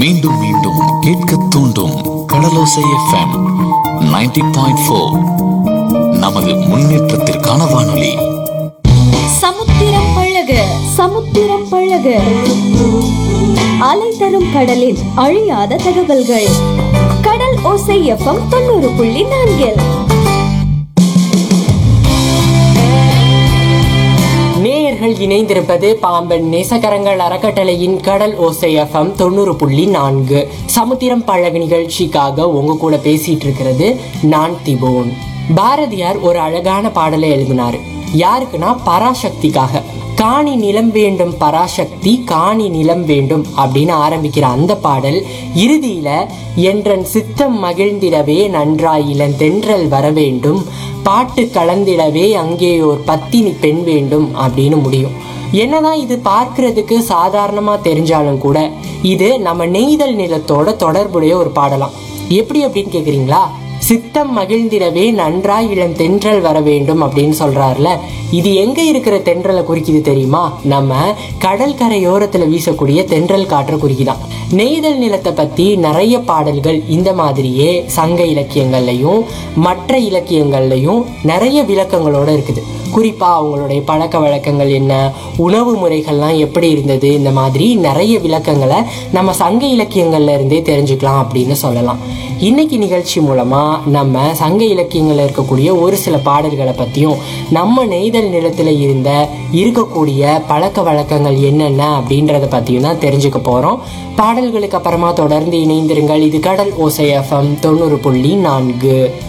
மீண்டும் மீண்டும் கேட்க தூண்டும் கடலோசை எஃப்எம் 90.4 பாயிண்ட் ஃபோர் நமது முன்னேற்றத்திற்கான வானொலி சமுத்திரம் பழக சமுத்திரம் பழக அலை தரும் கடலின் அழியாத தகவல்கள் கடல் ஓசை எஃப்எம் தொண்ணூறு புள்ளி நான்கில் நேயர்கள் இணைந்திருப்பது பாம்பன் நேசகரங்கள் அறக்கட்டளையின் கடல் ஓசை எஃப்எம் தொண்ணூறு புள்ளி நான்கு சமுத்திரம் பழகு நிகழ்ச்சிக்காக உங்க கூட பேசிட்டு இருக்கிறது நான் திபோன் பாரதியார் ஒரு அழகான பாடலை எழுதினாரு யாருக்குன்னா பராசக்திக்காக காணி நிலம் வேண்டும் பராசக்தி காணி நிலம் வேண்டும் அப்படின்னு ஆரம்பிக்கிற அந்த பாடல் இறுதியில என்றன் சித்தம் மகிழ்ந்திடவே நன்றாய் இளந்தென்றல் வர வேண்டும் பாட்டு கலந்திடவே அங்கே ஒரு பத்தினி பெண் வேண்டும் அப்படின்னு முடியும் என்னதான் இது பார்க்கிறதுக்கு சாதாரணமா தெரிஞ்சாலும் கூட இது நம்ம நெய்தல் நிலத்தோட தொடர்புடைய ஒரு பாடலாம் எப்படி அப்படின்னு கேக்குறீங்களா சித்தம் மகிழ்ந்திடவே நன்றாய் இளம் தென்றல் வர வேண்டும் அப்படின்னு சொல்றாருல இது எங்க இருக்கிற தென்றலை குறிக்குது தெரியுமா நம்ம கடல் கரையோரத்துல வீசக்கூடிய தென்றல் காற்றை குறிக்குதான் நெய்தல் நிலத்தை பத்தி நிறைய பாடல்கள் இந்த மாதிரியே சங்க இலக்கியங்கள்லையும் மற்ற இலக்கியங்கள்லையும் நிறைய விளக்கங்களோட இருக்குது குறிப்பா அவங்களுடைய பழக்க வழக்கங்கள் என்ன உணவு முறைகள்லாம் எப்படி இருந்தது இந்த மாதிரி நிறைய விளக்கங்களை நம்ம சங்க இலக்கியங்கள்ல இருந்தே தெரிஞ்சுக்கலாம் அப்படின்னு சொல்லலாம் இன்னைக்கு நிகழ்ச்சி மூலமா நம்ம சங்க இலக்கியங்கள்ல இருக்கக்கூடிய ஒரு சில பாடல்களை பத்தியும் நம்ம நெய்தல் நிலத்துல இருந்த இருக்கக்கூடிய பழக்க வழக்கங்கள் என்னென்ன அப்படின்றத பத்தியும் தான் தெரிஞ்சுக்க போறோம் பாடல்களுக்கு அப்புறமா தொடர்ந்து இணைந்திருங்கள் இது கடல் ஓசை எஃப்எம் தொண்ணூறு புள்ளி நான்கு